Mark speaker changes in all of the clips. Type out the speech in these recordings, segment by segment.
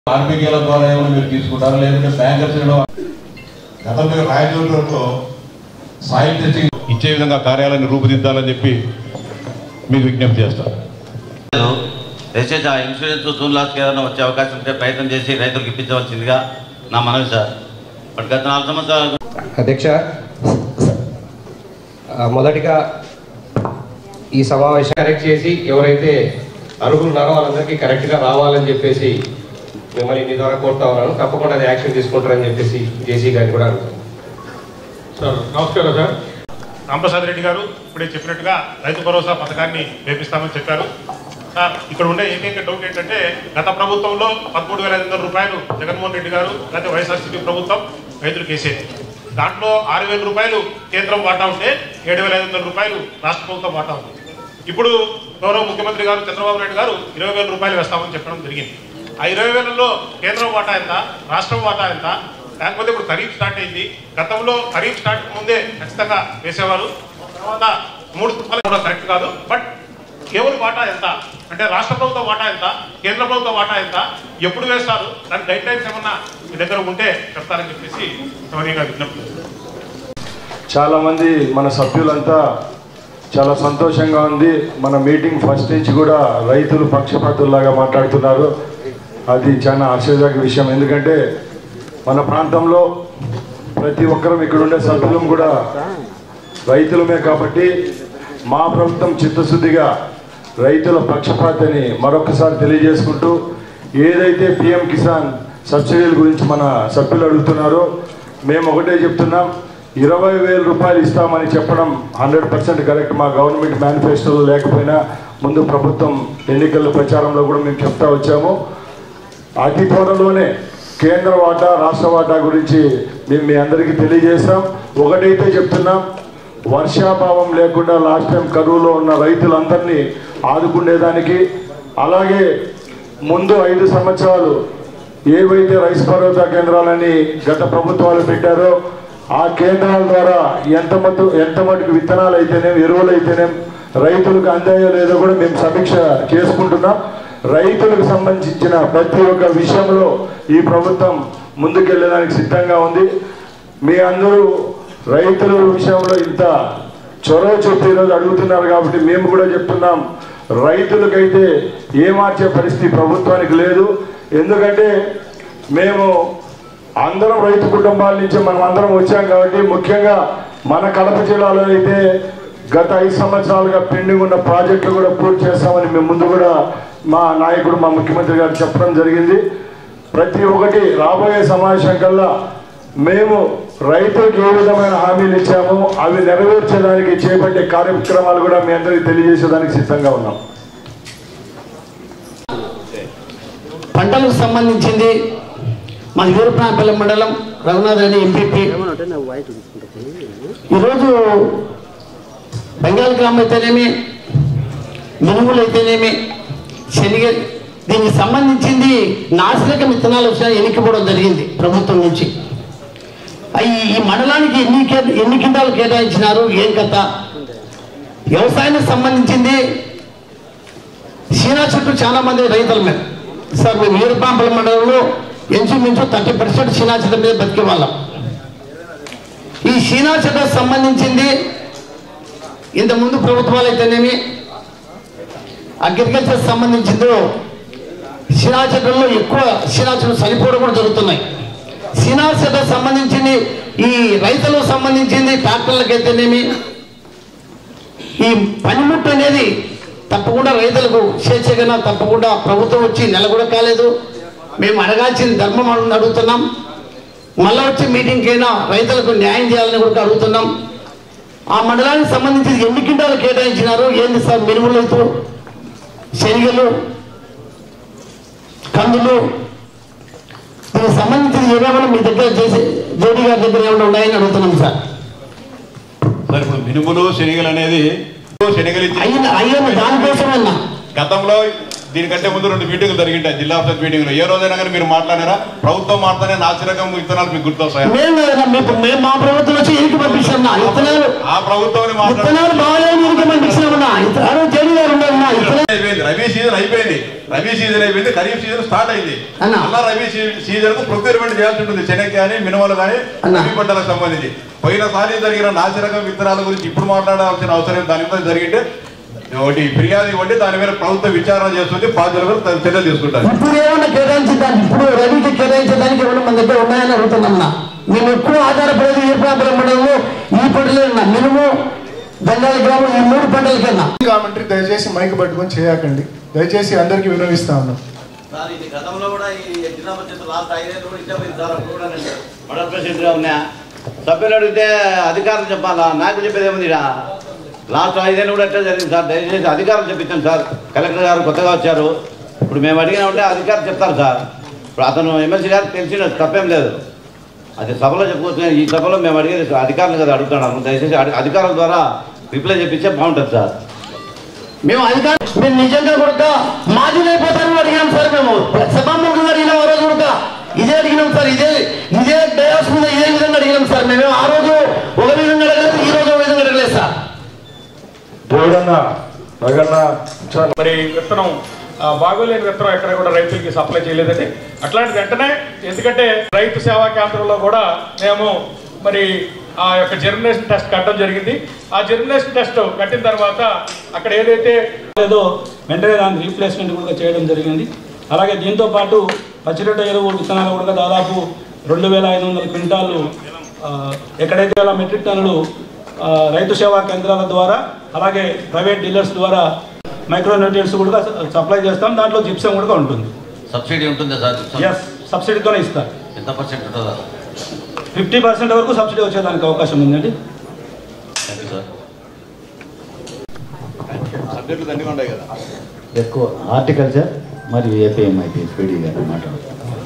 Speaker 1: ఆర్బీకేల ద్వారా ఏమైనా మీరు తీసుకుంటారా లేదంటే బ్యాంకర్స్
Speaker 2: గతంలో రాయచోట్లలో
Speaker 1: సాయిల్ టెస్టింగ్
Speaker 2: ఇచ్చే విధంగా కార్యాలయాన్ని రూపుదిద్దాలని చెప్పి మీకు విజ్ఞప్తి చేస్తాను
Speaker 3: దయచేసి ఆ ఇన్సూరెన్స్ జూన్ లాస్ట్కి ఏదైనా వచ్చే అవకాశం ఉంటే ప్రయత్నం చేసి రైతులకు ఇప్పించవలసిందిగా నా మనవి సార్ బట్ గత నాలుగు సంవత్సరాలు
Speaker 4: అధ్యక్ష ఆ, మొదటిగా ఈ సమావేశం కరెక్ట్ చేసి ఎవరైతే అర్హులు ఉన్నారో వాళ్ళందరికీ కరెక్ట్గా రావాలని చెప్పేసి మిమ్మల్ని మీ ద్వారా కోరుతా ఉన్నాను తప్పకుండా అది యాక్షన్ తీసుకుంటారని చెప్పేసి జేసీ గారిని కూడా అడుగుతాను
Speaker 5: సార్ నమస్కారం సార్ రామప్రసాద్ రెడ్డి గారు ఇప్పుడే చెప్పినట్టుగా రైతు భరోసా పథకాన్ని వేపిస్తామని చెప్పారు సార్ ఇక్కడ ఉండే ఏకైక డౌట్ ఏంటంటే గత ప్రభుత్వంలో పదమూడు వేల ఐదు వందల రూపాయలు జగన్మోహన్ రెడ్డి గారు లేకపోతే వైఎస్ఆర్సీపీ ప్రభుత్వం రైతులకు వేసేది దాంట్లో ఆరు వేల రూపాయలు కేంద్రం వాటా ఉంటే ఏడు వేల ఐదు వందల రూపాయలు రాష్ట్ర ప్రభుత్వం వాటా ఉంది ఇప్పుడు గౌరవ ముఖ్యమంత్రి గారు చంద్రబాబు నాయుడు గారు ఇరవై వేల రూపాయలు వేస్తామని చెప్పడం జరిగింది ఆ ఇరవై వేలలో కేంద్రం వాటా ఎంత రాష్ట్రం వాటా ఎంత లేకపోతే ఇప్పుడు ఖరీఫ్ స్టార్ట్ అయింది గతంలో ఖరీఫ్ స్టార్ట్ ముందే ఖచ్చితంగా వేసేవారు తర్వాత మూడు రూపాయలు కూడా కరెక్ట్ కాదు బట్ ఎవరి వాటా ఎంత అంటే రాష్ట్ర ప్రభుత్వం వాటా ఎంత కేంద్ర ప్రభుత్వం వాటా ఎంత ఎప్పుడు వేస్తారు దాని గైడ్ లైన్స్ ఏమన్నా మీ దగ్గర ఉంటే చెప్తారని చెప్పేసి సౌర్యంగా విజ్ఞప్తి
Speaker 6: చాలా మంది మన సభ్యులంతా చాలా సంతోషంగా ఉంది మన మీటింగ్ ఫస్ట్ నుంచి కూడా రైతులు పక్షపాతుల్లాగా మాట్లాడుతున్నారు అది చాలా ఆశ్చర్యదాయక విషయం ఎందుకంటే మన ప్రాంతంలో ప్రతి ఒక్కరం ఇక్కడ ఉండే సభ్యులం కూడా రైతులమే కాబట్టి మా ప్రభుత్వం చిత్తశుద్ధిగా రైతుల పక్షపాతని మరొకసారి తెలియజేసుకుంటూ ఏదైతే పిఎం కిసాన్ సబ్సిడీల గురించి మన సభ్యులు అడుగుతున్నారో మేము ఒకటే చెప్తున్నాం ఇరవై వేల రూపాయలు ఇస్తామని చెప్పడం హండ్రెడ్ పర్సెంట్ కరెక్ట్ మా గవర్నమెంట్ మేనిఫెస్టోలో లేకపోయినా ముందు ప్రభుత్వం ఎన్నికల ప్రచారంలో కూడా మేము చెప్తా వచ్చాము అతి త్వరలోనే కేంద్ర వాటా రాష్ట్ర వాటా గురించి మేము మీ అందరికీ తెలియజేస్తాం ఒకటైతే చెప్తున్నాం వర్షాభావం లేకుండా లాస్ట్ టైం కరువులో ఉన్న రైతులందరినీ ఆదుకునేదానికి అలాగే ముందు ఐదు సంవత్సరాలు ఏవైతే రైస్ భరోసా కేంద్రాలని గత ప్రభుత్వాలు పెట్టారో ఆ కేంద్రాల ద్వారా ఎంత మటు ఎంత మటుకు విత్తనాలు అయితేనేం ఎరువులు అయితేనేం రైతులకు అందాయో లేదో కూడా మేము సమీక్ష చేసుకుంటున్నాం రైతులకు సంబంధించిన ప్రతి ఒక్క విషయంలో ఈ ప్రభుత్వం ముందుకెళ్ళడానికి సిద్ధంగా ఉంది మీ అందరూ రైతుల విషయంలో ఇంత చొరవ చూపి ఈరోజు అడుగుతున్నారు కాబట్టి మేము కూడా చెప్తున్నాం రైతులకైతే ఏ మార్చే పరిస్థితి ప్రభుత్వానికి లేదు ఎందుకంటే మేము అందరం రైతు కుటుంబాల నుంచి మనం అందరం వచ్చాం కాబట్టి ముఖ్యంగా మన కడప జిల్లాలో అయితే గత ఐదు సంవత్సరాలుగా పెండింగ్ ఉన్న ప్రాజెక్టులు కూడా పూర్తి చేస్తామని మేము ముందు కూడా మా నాయకుడు మా ముఖ్యమంత్రి గారు చెప్పడం జరిగింది ప్రతి ఒక్కటి రాబోయే సమావేశం కల్లా మేము రైతులకు ఏ విధమైన హామీలు ఇచ్చామో అవి నెరవేర్చేదానికి చేపట్టే కార్యక్రమాలు కూడా మీ అందరికీ తెలియజేసేదానికి సిద్ధంగా ఉన్నాం
Speaker 7: పంటలకు సంబంధించింది మన వీరప్రాంపల్లి మండలం రఘునాథ్ రెడ్డి ఎంపీపీ ఈరోజు బెంగాల్ గ్రామం అయితేనేమి మినుములు అయితేనేమి శనగ దీనికి సంబంధించింది నాసిరకం విత్తనాలు వచ్చినా ఎన్నికపోవడం జరిగింది ప్రభుత్వం నుంచి అవి ఈ మండలానికి ఎన్ని కే- ఎన్ని కింటాలు కేటాయించినారు ఏం కథ వ్యవసాయానికి సంబంధించింది సీనా చుట్టూ చాలా మంది రైతుల మీద సార్ మేము వీరపాంపల మండలంలో ఇంచుమించు థర్టీ పర్సెంట్ సీనా చెట్ల మీద బతికే వాళ్ళం ఈ సీనా చెట్లకు సంబంధించింది ఇంతకుముందు ప్రభుత్వాలు అయితేనేమి అగ్రికల్చర్ సంబంధించిందో సీనా చెట్లలో ఎక్కువ సీనా చెట్లు చనిపోవడం కూడా జరుగుతున్నాయి సీనా చెట్లకు సంబంధించింది ఈ రైతులకు సంబంధించింది ట్రాక్టర్లకు అయితేనేమి ఈ పనిముట్టు అనేది తప్పకుండా రైతులకు స్వేచ్ఛగా తప్పకుండా ప్రభుత్వం వచ్చి నెల కూడా కాలేదు మేము అడగాల్సిన ధర్మం అడుగు- అడుగుతున్నాం మళ్ళా వచ్చే మీటింగ్కి అయినా రైతులకు న్యాయం చేయాలని కూడా అడుగుతున్నాం ఆ మండలానికి సంబంధించి ఎన్ని కింటాలు కేటాయించినారు ఏంది సార్ మినుములు రైతు శనగలు కందులు దీనికి సంబంధించిన ఏమేమైనా మీ దగ్గర చేసి జోడీ గారి దగ్గర ఏమైనా ఉన్నాయని అడుగుతున్నాం సార్
Speaker 2: సార్ ఇప్పుడు మినుములు శనగలు అనేది శనగలు ఇచ్చి-
Speaker 7: అయ్యింది అయ్యింది దానికోసమన్నా
Speaker 2: గతంలో దీనికంటే ముందు రెండు మీటింగ్లు జరిగింటాయి జిల్లా పరిషత్ మీటింగ్లు ఏ రోజైనా కానీ మీరు మాట్లాడారా ప్రభుత్వం మాట్లాడే నాసిరకం విత్తనాలు మీకు గుర్తొస్తాయా
Speaker 7: మేము కదా మీకు మేము మా ప్రభుత్వం వచ్చి ఎనికి పంపించామన్నా ఇత్తనాలు
Speaker 2: ఆ ప్రభుత్వం
Speaker 7: విత్తనాలు బాగాలేని ఎనికి పంపించామన్నా ఇత్తనాలు జడి గారు ఉన్నారన్నా ఇత్తనాలు
Speaker 2: అయిపోయింది రబీ సీజన్ అయిపోయింది రబీ సీజన్ అయిపోయింది ఖరీఫ్ సీజన్ స్టార్ట్ అయింది
Speaker 7: అన్న.
Speaker 2: అలా రబీ సీజన్ కు ప్రొక్యూర్మెంట్ చేయాల్సి ఉంటుంది శనగ కానీ మినుమలు కానీ
Speaker 7: అన్న.
Speaker 2: రబీ పంటలకు సంబంధించి పోయినసారి జరిగిన నాసిరకం విత్తనాల గురించి ఇప్పుడు మాట్లాడాల్సిన అవసరం దాని మీద జరిగింటే ఒకటి ఫిర్యాదు ఇవ్వండి దాని మీద ప్రభుత్వం విచారణ చేస్తుంది బాధ్యులు కూడా చర్యలు తీసుకుంటారు
Speaker 7: ఇప్పుడు ఏమన్నా కేటాయించడానికి ఇప్పుడు రవికి కేటాయించడానికి ఏమన్నా మన దగ్గర ఉన్నాయని అడుగుతున్నా మేము ఎక్కువ ఆధారపడేది ఈ ప్రాంతం మండలంలో ఈ పంటలే ఉన్నా మినుము దండాల గ్రామం ఈ మూడు పంటలకన్నా
Speaker 8: కామెంటరీ దయచేసి మైక్ పట్టుకొని చేయకండి దయచేసి అందరికీ వినవిస్తా ఉన్నాం
Speaker 3: సార్ ఇది గతంలో కూడా ఈ జిల్లా పరిషత్ లాస్ట్ ఐదేళ్ళు కూడా ఇచ్చే పోయింది సార్ అప్పుడు కూడా నేను మండల ప్రెసిడెంట్గా ఉన్నా సభ్యులు అడిగితే అధికారులు చెప్పాలా నాకు చెప్పేది ఏముంది ఈడ? లాస్ట్ ఐదేళ్ళు కూడా ఎట్లా జరిగింది సార్ దయచేసి అధికారులు చెప్పించాను సార్ కలెక్టర్ గారు కొత్తగా వచ్చారు ఇప్పుడు మేము అడిగినా ఉంటే అధికారులు చెప్తారు సార్ ఇప్పుడు అతను ఎమ్మెల్సీ గారికి తెలిసిన తప్పేం లేదు అది సభలో చెప్పుకోవచ్చు కానీ ఈ సభలో మేము అడిగేది అధికారులు కదా అడుగుతున్నాము దయచేసి అడి- అధికారుల ద్వారా రిప్లై చెప్పించే బాగుంటుంది సార్
Speaker 7: మేము అధికారం మేము నిజంగా కూడా మాజీ అయిపోతారని అడిగాం సార్ మేము సభాముఖంగా అడిగినాం ఆ రోజు కూడా ఇదే అడిగినాం సార్ ఇదే ఇదే డయాస్ మీద ఇదే విధంగా అడిగినాం సార్ మేము ఆ రోజు ఒక విధంగా అడగలేదు ఈ రోజు ఒక విధంగా అడగలేదు సార్
Speaker 6: దేవుడన్న రగన్న చాలా
Speaker 9: మరి విత్తనం ఆ, బాగోలేని విత్తనం ఎక్కడ కూడా రైతులకి సప్లై చేయలేదండి అట్లాంటి వెంటనే ఎందుకంటే రైతు సేవా కేంద్రంలో కూడా మేము మరి ఆ యొక్క జర్మినేషన్ టెస్ట్ కట్టడం జరిగింది ఆ జర్మినేషన్ టెస్ట్ కట్టిన తర్వాత అక్కడ ఏదైతే
Speaker 10: లేదో వెంటనే దాని రీప్లేస్మెంట్ కూడా చేయడం జరిగింది అలాగే దీంతో పాటు పచ్చిరొట్ట ఎరువు విత్తనాలు కూడా దాదాపు రెండు వేల ఐదు వందల క్వింటాలు ఆ, ఎక్కడైతే వేల మెట్రిక్ టన్నులు ఆ, రైతు సేవా కేంద్రాల ద్వారా అలాగే ప్రైవేట్ డీలర్స్ ద్వారా మైక్రో న్యూట్రియన్స్ కూడా సప్లై చేస్తాం దాంట్లో జిప్సం కూడా ఉంటుంది
Speaker 3: సబ్సిడీ ఉంటుందా సార్
Speaker 10: ఎస్ సబ్సిడీతోనే ఇస్తారు
Speaker 3: ఎంత పర్సెంట్ ఉంటుందా
Speaker 10: ఫిఫ్టీ పర్సెంట్ వరకు సబ్సిడీ వచ్చేదానికి అవకాశం ఉందండి
Speaker 3: థ్యాంక్ యూ సార్
Speaker 2: సబ్జెక్టులు దండిగా ఉన్నాయి కదా
Speaker 11: ఎక్కువ హార్టికల్చర్ మరియు ఏపీఎంఐపి స్పీడీ గారు మాట్లాడుతున్నారు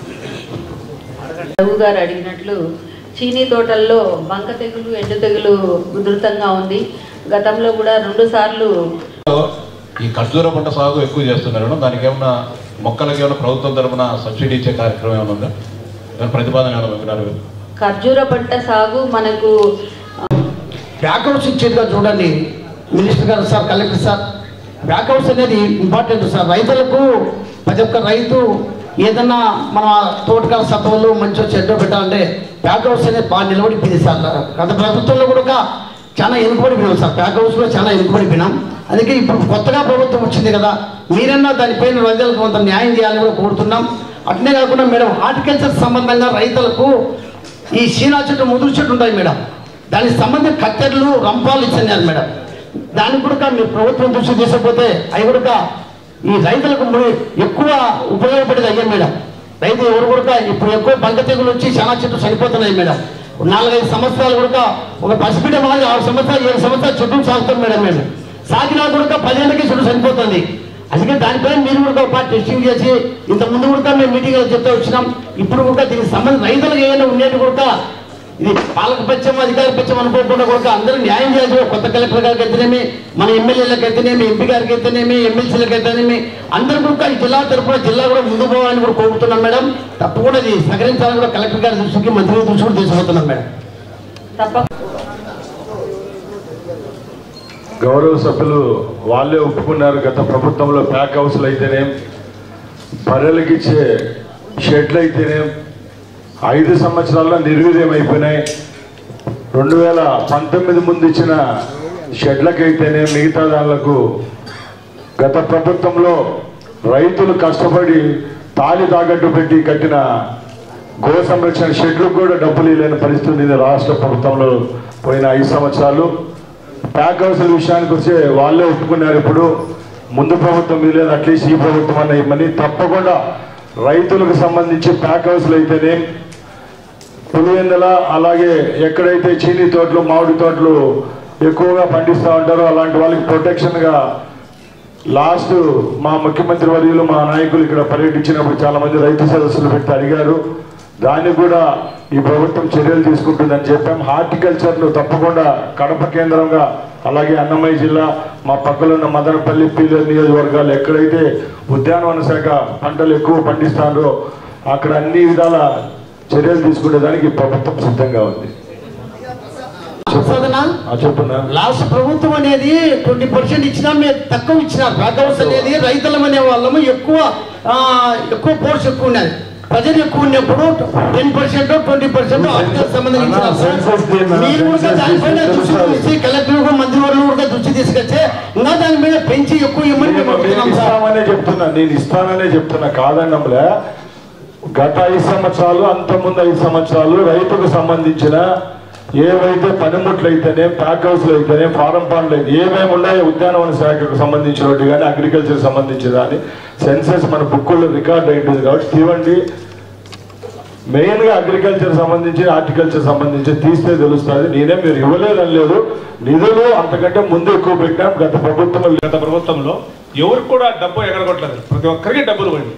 Speaker 12: రఘు గారు అడిగినట్లు చీనీ తోటల్లో బంక తెగులు ఎండు తెగులు ఉధృతంగా ఉంది గతంలో కూడా రెండు సార్లు
Speaker 1: ఈ ఖర్జూర పంట సాగు ఎక్కువ చేస్తున్నారు దానికి ఏమన్నా మొక్కలకి ఏమైనా ప్రభుత్వం తరపున సబ్సిడీ ఇచ్చే కార్యక్రమం ఏమైనా ఉందా దాని ప్రతిపాదన ఏమైనా విన్నారు
Speaker 12: ఖర్జూర పంట సాగు మనకు
Speaker 7: బ్యాక్అవుట్స్ ఇచ్చేదిగా చూడండి మినిస్టర్ గారు సార్ కలెక్టర్ సార్ బ్యాక్అవుట్స్ అనేది ఇంపార్టెంట్ సార్ రైతులకు ప్రతి ఒక్క రైతు ఏదన్నా మన తోటకాల సత్వంలో మంచిగా చెడ్డ పెట్టాలంటే బ్యాక్అవుట్స్ అనేది బాగా నిలబడిపోయింది సార్ గత ప్రభుత్వంలో కూడా చాలా వెనుకబడిపోయినాం సార్ బ్యాక్అవుట్స్లో చాలా వెనుకబడిపోయినాం అందుకే ఇప్పుడు కొత్తగా ప్రభుత్వం వచ్చింది కదా మీరన్నా దానిపైన రైతులకు కొంత న్యాయం చేయాలని కూడా కోరుతున్నాం అట్నే కాకుండా మేడం హార్టికల్చర్ సంబంధంగా రైతులకు ఈ సీనా చెట్టు ముదురు చెట్టు ఉంటాయి మేడం దానికి సంబంధించిన కత్తెరలు రంపాలు ఇచ్చారు మేడం దానికి కూడా మీరు ప్రభుత్వం దృష్టి తీసుకపోతే అవి కూడా ఈ రైతులకు ము- ఎక్కువ ఉపయోగపడేది అయ్యాయి మేడం రైతు ఎవరు కూడా ఇప్పుడు ఎక్కువ బంక తెగులు వచ్చి చాలా చెట్లు చనిపోతున్నాయి మేడం నాలుగైదు సంవత్సరాలు కూడా ఒక పసిబిడ్డ మాది ఆరు సంవత్సరాలు ఏడు సంవత్సరాలు చుట్టూ సాగుతాం మేడం మేము సాగినా కూడా పదేళ్ళకి చెట్టు చనిపోతుంది అందుకే దానిపైన మీరు కూడా ఒక పార్ట్ టెస్టింగ్ చేసి ఇంత ముందు కూడా మేము మీటింగ్లో చెప్తే వచ్చినాం ఇప్పుడు కూడా దీనికి సంబంధం రైతులకు ఏమైనా ఉండేది కూడా ఇది పాలక పక్షం అధికార పక్షం అనుకోకుండా కూడా అందరూ న్యాయం చేయాలి కొత్త కలెక్టర్ గారికి అయితేనేమి మన ఎమ్మెల్యేలకు అయితేనేమి ఎంపీ గారికి అయితేనేమి ఎమ్మెల్సీలకు అయితేనేమి అందరూ కూడా ఈ జిల్లా తరఫున జిల్లా కూడా ముందు పోవాలని కూడా కోరుతున్నాం మేడం తప్పకుండా ఇది సహకరించాలని కూడా కలెక్టర్ గారి దృష్టికి మంత్రి గారి దృష్టి కూడా తీసుకుపోతున్నాం మేడం
Speaker 12: తప్ప
Speaker 6: గౌరవ సభ్యులు వాళ్ళే ఒప్పుకున్నారు గత ప్రభుత్వంలో ప్యాక్ హౌస్లు అయితేనేం బర్రెలకు ఇచ్చే షెడ్లు అయితేనేం ఐదు సంవత్సరాల్లో నిర్వీర్యం అయిపోయినాయి రెండు వేల పంతొమ్మిది ముందు ఇచ్చిన షెడ్లకైతేనే మిగతా దానిలకు గత ప్రభుత్వంలో రైతులు కష్టపడి తాలి తాగట్టు పెట్టి కట్టిన గో సంరక్షణ షెడ్లకు కూడా డబ్బులు లేని పరిస్థితి ఉంది రాష్ట్ర ప్రభుత్వంలో పోయిన ఐదు సంవత్సరాలు ప్యాక్ హౌస్ల విషయానికి వచ్చే వాళ్ళే ఒప్పుకున్నారు ఇప్పుడు ముందు ప్రభుత్వం లేదు అట్లీస్ట్ ఈ ప్రభుత్వం అన్న ఇవ్వమని తప్పకుండా రైతులకు సంబంధించి ప్యాక్ హౌస్లు అయితేనే పులివెందుల అలాగే ఎక్కడైతే చీనీ తోటలు మామిడి తోటలు ఎక్కువగా పండిస్తూ ఉంటారో అలాంటి వాళ్ళకి ప్రొటెక్షన్గా లాస్ట్ మా ముఖ్యమంత్రి వర్యులు మా నాయకులు ఇక్కడ పర్యటించినప్పుడు చాలా మంది రైతు సదస్సులు పెట్టి అడిగారు దానికి కూడా ఈ ప్రభుత్వం చర్యలు తీసుకుంటుందని చెప్పాం హార్టికల్చర్ను తప్పకుండా కడప కేంద్రంగా అలాగే అన్నమయ్య జిల్లా మా పక్కలో ఉన్న మదనపల్లి పీలర్ నియోజకవర్గాలు ఎక్కడైతే ఉద్యానవన శాఖ పంటలు ఎక్కువ పండిస్తారో అక్కడ అన్ని విధాల చర్యలు తీసుకునేదానికి ప్రభుత్వం సిద్ధంగా ఉంది
Speaker 7: రామప్రసాదనా
Speaker 6: చెప్పున్నా
Speaker 7: లాస్ట్ ప్రభుత్వం అనేది ట్వంటీ పర్సెంట్ ఇచ్చినా మేము తక్కువ ఇచ్చినారు బ్యాక్ హౌస్ అనేది రైతులం అనే వాళ్ళము ఎక్కువ ఆ, ఎక్కువ పోర్స్ ఎక్కువ ఉన్నది ప్రజలు ఎక్కువ ఉన్నప్పుడు టెన్ పర్సెంట్ ట్వంటీ పర్సెంట్ సంబంధించిన
Speaker 6: అన్నా, census దేనా?
Speaker 7: మీరు కూడా
Speaker 6: census
Speaker 7: దానిపైన
Speaker 6: తీసుకుంటే
Speaker 7: దృష్టి
Speaker 6: తెలుస్తుంది.
Speaker 7: తీసి కలెక్టర్ మంత్రివర్లు కూడా దృష్టి తీసుకొచ్చే ఇంకా దాని మీద పెంచి ఎక్కువ ఇవ్వమని మేము
Speaker 6: నేను
Speaker 7: అడుగుతున్నాం సార్
Speaker 6: ఇస్తామనే చెప్తున్నా నేను ఇస్తాననే చెప్తున్నా కాదన్నంలే గత ఐదు సంవత్సరాలు అంతకుముందు ఐదు సంవత్సరాలు రైతుకు సంబంధించిన ఏవైతే పనిముట్లు అయితేనే ప్యాక్ హౌస్లు అయితేనే ఫారం పండ్లు అయితే ఏమేమి ఉన్నాయో ఉద్యానవన శాఖకు సంబంధించినట్టు కానీ అగ్రికల్చర్ సంబంధించిన కానీ సెన్సెస్ మన బుక్కుల్లో రికార్డ్ అయింటుంది కాబట్టి తీవండి మెయిన్గా అగ్రికల్చర్ సంబంధించి హార్టికల్చర్ సంబంధించి తీస్తే తెలుస్తుంది నేనే మీరు ఇవ్వలేదని లేదు నిధులు అంతకంటే ముందు ఎక్కువ పెట్టాం గత ప్రభుత్వం
Speaker 9: గత ప్రభుత్వంలో ఎవరికి కూడా డబ్బు ఎగరగొట్టలేదు ప్రతి ఒక్కరికి డబ్బులు పడి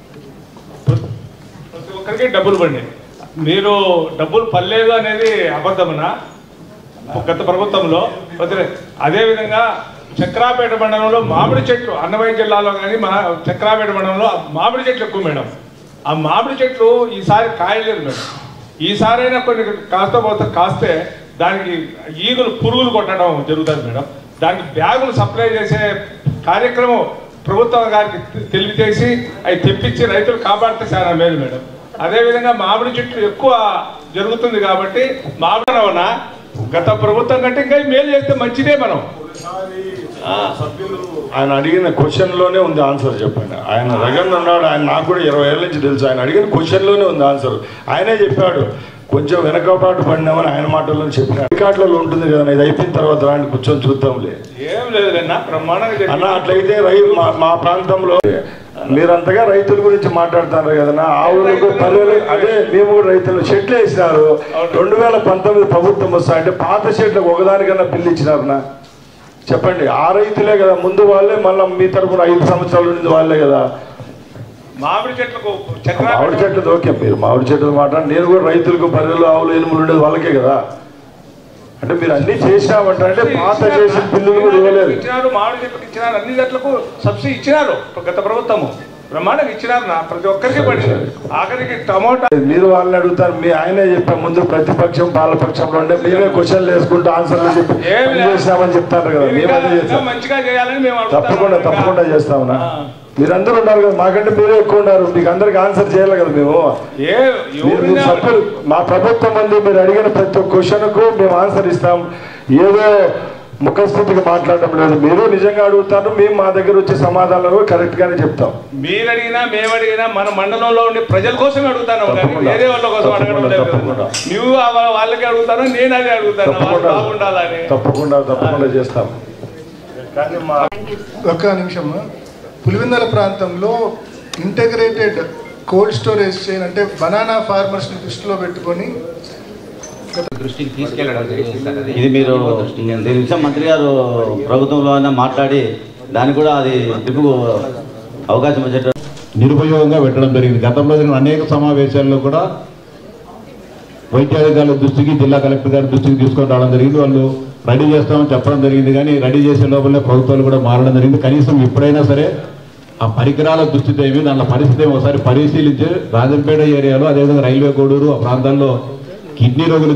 Speaker 9: ప్రతి ఒక్కరికి డబ్బులు పడి మీరు డబ్బులు పర్లేదు అనేది అబద్ధమనా గత ప్రభుత్వంలో ప్రతి అదేవిధంగా చక్రాపేట మండలంలో మామిడి చెట్లు అన్నమయ్య జిల్లాలో కానీ మా చక్రాపేట మండలంలో మామిడి చెట్లు ఎక్కువ మేడం ఆ మామిడి చెట్లు ఈసారి కాయలేదు మేడం ఈసారైనా కొన్ని కాస్త పోతే కాస్తే దానికి ఈగలు పురుగులు కొట్టడం జరుగుతుంది మేడం దానికి బ్యాగులు సప్లై చేసే కార్యక్రమం ప్రభుత్వం గారికి తెలియజేసి అవి తెప్పించి రైతులు కాపాడితే చాలా మేలు మేడం అదేవిధంగా మామిడి చెట్లు ఎక్కువ జరుగుతుంది కాబట్టి మామిడి రవాణ గత ప్రభుత్వం కంటే ఇంకా మేలు చేస్తే మంచిదే మనం
Speaker 6: ఆయన అడిగిన క్వశ్చన్ లోనే ఉంది ఆన్సర్ చెప్పండి ఆయన రగన్ ఉన్నాడు ఆయన నాకు కూడా ఇరవై ఏళ్ళ నుంచి తెలుసు ఆయన అడిగిన క్వశ్చన్ లోనే ఉంది ఆన్సర్ ఆయనే చెప్పాడు కొంచెం వెనకబాటు పడినామని ఆయన మాటల్లో చెప్పినాడు రికార్డులలో ఉంటుంది కదా ఇది అయిపోయిన తర్వాత రాండి కూర్చొని చూద్దాంలే
Speaker 9: ఏం లేదు లేనా బ్రహ్మాండంగా జరిగింది.
Speaker 6: అన్న అట్లయితే రై మా మా ప్రాంతంలో మీరంతగా రైతుల గురించి మాట్లాడుతున్నారు కదన్నా ఆవులకు పల్లెలు అదే మేము కూడా రైతులు షెడ్లు వేసినారు రెండు వేల పంతొమ్మిది ప్రభుత్వం వస్తా అంటే పాత షెడ్లకు ఒకదానికన్నా బిల్లు ఇచ్చినారనా చెప్పండి ఆ రైతులే కదా ముందు వాళ్ళే మళ్ళీ మీ తరపున ఐదు సంవత్సరాల నుండి వాళ్ళే కదా
Speaker 9: మామిడి చెట్లకు
Speaker 6: మామిడి చెట్లు ఓకే మీరు మామిడి చెట్లు మాట్లాడి నేను కూడా రైతులకు బర్రెలు ఆవులు ఎనుములు ఉండేది వాళ్ళకే కదా అంటే మీరు అన్ని చేసినామంటే అంటే పాత చేసిన బిల్లులు కూడా ఇవ్వలేదు
Speaker 9: ఇచ్చినారు మామిడి చెట్లకు ఇచ్చినారు అన్ని చెట్లకు సబ్సిడీ ఇచ్చినారు గత ప్రభుత్వము బ్రహ్మాండంగా ఇచ్చినారు నా ప్రతి ఒక్కరికి పడింది ఆఖరికి టమోటా
Speaker 6: మీరు వాళ్ళని అడుగుతారు మీ ఆయనే చెప్పారు ముందు ప్రతిపక్షం పాలపక్షంలో ఉండే మీరే క్వశ్చన్లు వేసుకుంటూ ఆన్సర్లు చెప్పి
Speaker 9: ఏం
Speaker 6: పని
Speaker 9: లేదు.
Speaker 6: చేసినామని చెప్తారు కదా
Speaker 9: మీరు
Speaker 6: మేము
Speaker 9: ఇంకా-
Speaker 6: అదే
Speaker 9: ఇంకా
Speaker 6: చేస్తాం
Speaker 9: మంచిగా చేయాలని మేము అడుగుతాం.
Speaker 6: తప్పకుండా తప్పకుండా చేస్తామన్నా మీరందరూ ఉన్నారు కదా మాకంటే మీరే ఎక్కువ ఉన్నారు మీకు అందరికి ఆన్సర్ చేయాలి కదా మేము
Speaker 9: ఏ
Speaker 6: మీరు- మీరు
Speaker 9: ఎవరినా-
Speaker 6: సభ్యులు మా ప్రభుత్వం మంది మీరు అడిగిన ప్రతి ఒక్క క్వశ్చన్కు మేము ఆన్సర్ ఇస్తాం ఏదో ముఖస్థితికి మాట్లాడడం లేదు మీరు నిజంగా అడుగుతారు మేము మా దగ్గర వచ్చే సమాధానాలు కరెక్ట్ గానే చెప్తాం
Speaker 9: మీరు అడిగినా మేము అడిగినా మన మండలంలో ఉండే ప్రజల కోసమే అడుగుతాను కానీ
Speaker 6: తప్పకుండా.
Speaker 9: వేరే వాళ్ళ కోసం అడగడం
Speaker 6: తప్పకుండా,
Speaker 9: లేదు
Speaker 6: తప్పకుండా.
Speaker 9: నువ్వు ఆ వాళ్ళ- వాళ్ళకి అడుగుతాను నేను అదే అడుగుతాను వాళ్ళు
Speaker 6: తప్పకుండా
Speaker 9: బాగుండాలని
Speaker 6: తప్పకుండా తప్పకుండా చేస్తాం కానీ మా
Speaker 8: ఒక్క నిమిషం పులివెందల ప్రాంతంలో ఇంటగ్రేటెడ్ కోల్డ్ స్టోరేజ్ చైన్ అంటే బనానా ఫార్మర్స్ దృష్టిలో పెట్టుకొని
Speaker 3: దృష్టికి తీసుకెళ్ళడం జరిగింది సార్ అది. ఇది మీరు దీని విషయం మంత్రి గారు ప్రభుత్వంలో అయినా మాట్లాడి దానికి కూడా అది తిప్పుకు అవకాశం వచ్చేట
Speaker 1: నిరుపయోగంగా పెట్టడం జరిగింది గతంలో జరిగిన అనేక సమావేశాల్లో కూడా వైద్యాధికారుల దృష్టికి జిల్లా కలెక్టర్ గారి దృష్టికి తీసుకొని రావడం జరిగింది వాళ్ళు రెడీ చేస్తామని చెప్పడం జరిగింది కానీ రెడీ చేసే లోపలే ప్రభుత్వాలు కూడా మారడం జరిగింది కనీసం ఇప్పుడైనా సరే ఆ పరికరాల దుస్థితి ఏమి దాంట్లో పరిస్థితి ఏమి ఒకసారి పరిశీలించి రాజంపేట ఏరియాలో అదేవిధంగా రైల్వే కోడూరు ఆ ప్రాంతాల్లో కిడ్నీ రోగులు